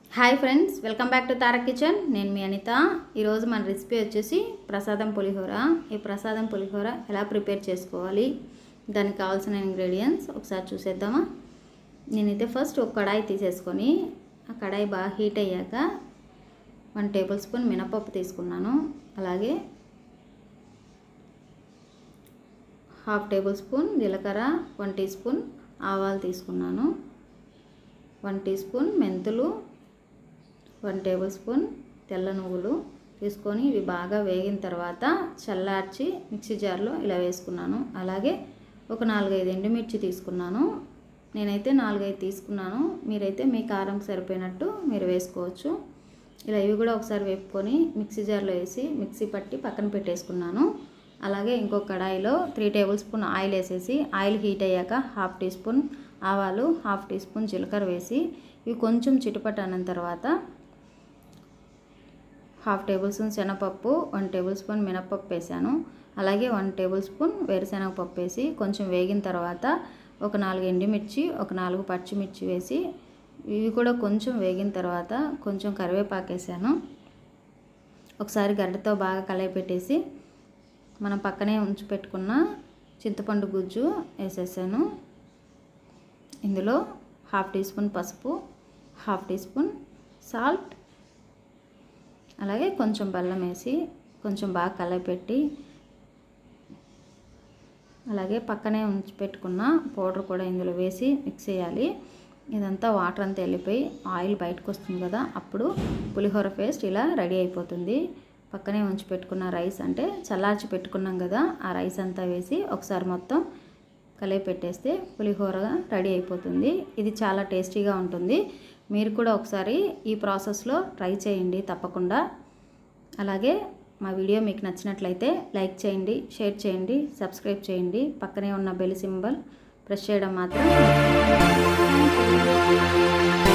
Hi friends welcome back to Tarak kitchen నేను మీ అనిత ఈరోజు మన రెసిపీ వచ్చేసి ప్రసాదం పులిహోర ఈ ప్రసాదం పులిహోర ఎలా ప్రిపేర్ చేసుకోవాలి దానికి కావాల్సిన ఇంగ్రీడియంట్స్ ఒకసారి చూసేద్దామా నేనైతే ఫస్ట్ ఒక కడాయి తీసేసుకొని ఆ కడాయి బాగా హీట్ అయ్యాక వన్ టేబుల్ స్పూన్ మినపప్పు తీసుకున్నాను అలాగే హాఫ్ టేబుల్ స్పూన్ జీలకర్ర వన్ టీ స్పూన్ ఆవాలు తీసుకున్నాను వన్ టీ స్పూన్ మెంతులు వన్ టేబుల్ స్పూన్ తెల్ల నువ్వులు తీసుకొని ఇవి బాగా వేగిన తర్వాత చల్లార్చి మిక్సీ జార్లో ఇలా వేసుకున్నాను అలాగే ఒక నాలుగైదు ఎండుమిర్చి తీసుకున్నాను నేనైతే నాలుగైదు తీసుకున్నాను మీరైతే మీ కారంకి సరిపోయినట్టు మీరు వేసుకోవచ్చు ఇలా ఇవి కూడా ఒకసారి వేపుకొని మిక్సీ జార్లో వేసి మిక్సీ పట్టి పక్కన పెట్టేసుకున్నాను అలాగే ఇంకొక కడాయిలో త్రీ టేబుల్ స్పూన్ ఆయిల్ వేసేసి ఆయిల్ హీట్ అయ్యాక హాఫ్ టీ స్పూన్ ఆవాలు హాఫ్ టీ స్పూన్ జీలకర్ర వేసి ఇవి కొంచెం చిటుపట అన్న తర్వాత హాఫ్ టేబుల్ స్పూన్ శనగపప్పు వన్ టేబుల్ స్పూన్ మినపప్పు వేసాను అలాగే వన్ టేబుల్ స్పూన్ వేరుశనగపప్పు వేసి కొంచెం వేగిన తర్వాత ఒక నాలుగు ఎండుమిర్చి ఒక నాలుగు పచ్చిమిర్చి వేసి ఇవి కూడా కొంచెం వేగిన తర్వాత కొంచెం కరివేపాకు వేసాను ఒకసారి గడ్డతో బాగా కలయి పెట్టేసి మనం పక్కనే ఉంచి పెట్టుకున్న చింతపండు గుజ్జు వేసేసాను ఇందులో హాఫ్ టీ స్పూన్ పసుపు హాఫ్ టీ స్పూన్ సాల్ట్ అలాగే కొంచెం బెల్లం వేసి కొంచెం బాగా కలపెట్టి అలాగే పక్కనే ఉంచి పెట్టుకున్న పౌడర్ కూడా ఇందులో వేసి మిక్స్ చేయాలి ఇదంతా వాటర్ అంతా వెళ్ళిపోయి ఆయిల్ బయటకు వస్తుంది కదా అప్పుడు పులిహోర పేస్ట్ ఇలా రెడీ అయిపోతుంది పక్కనే ఉంచి పెట్టుకున్న రైస్ అంటే చల్లార్చి పెట్టుకున్నాం కదా ఆ రైస్ అంతా వేసి ఒకసారి మొత్తం కలిపి పెట్టేస్తే పులిహోరగా రెడీ అయిపోతుంది ఇది చాలా టేస్టీగా ఉంటుంది మీరు కూడా ఒకసారి ఈ ప్రాసెస్లో ట్రై చేయండి తప్పకుండా అలాగే మా వీడియో మీకు నచ్చినట్లయితే లైక్ చేయండి షేర్ చేయండి సబ్స్క్రైబ్ చేయండి పక్కనే ఉన్న బెల్ సింబల్ ప్రెస్ చేయడం మాత్రం మర్చిపోకండి.